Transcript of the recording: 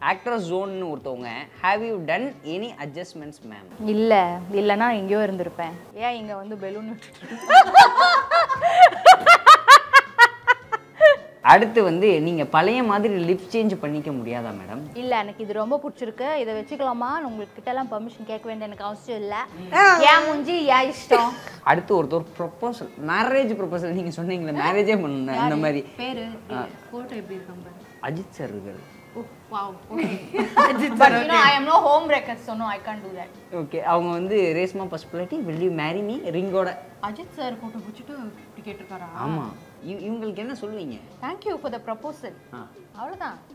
actress ஜோன்னு ஒருத்தவங்க have you done any adjustments ma'am இல்லை இல்லைன்னா எங்கேயோ இருந்திருப்பேன் ஏன் இங்கே வந்து பெலூன் அடுத்து வந்து நீங்கள் பழைய மாதிரி லிப் சேஞ்ச் பண்ணிக்க முடியாதா மேடம் இல்லை எனக்கு இது ரொம்ப பிடிச்சிருக்கு இதை வச்சுக்கலாமா உங்களுக்கு கிட்டலாம் பர்மிஷன் கேட்க வேண்டிய எனக்கு அவசியம் இல்லை ஏன் முஞ்சி ஏன் இஷ்டம் அடுத்து ஒருத்தர் ப்ரொப்போசல் மேரேஜ் ப்ரொப்போசல் நீங்கள் சொன்னீங்களே மேரேஜே பண்ணணும் அந்த மாதிரி பேரு ஃபோட்டோ எப்படி இருக்கும் அஜித் சார் இருக்காரு but you know I am no home breaker so no I can do that okay அவங்க வந்து Reshma Pasupuleti will you marry me ரிங்கோட அஜித் சார் ஃபோட்டோ பிடிச்சிட்டு இப்படி கேட்டிருக்காரா ஆமாம் இவங்களுக்கு என்ன சொல்லுவீங்க தேங்க்யூ ஃபார் த ப்ரப்போசல் ஆ அவ்வளோதான்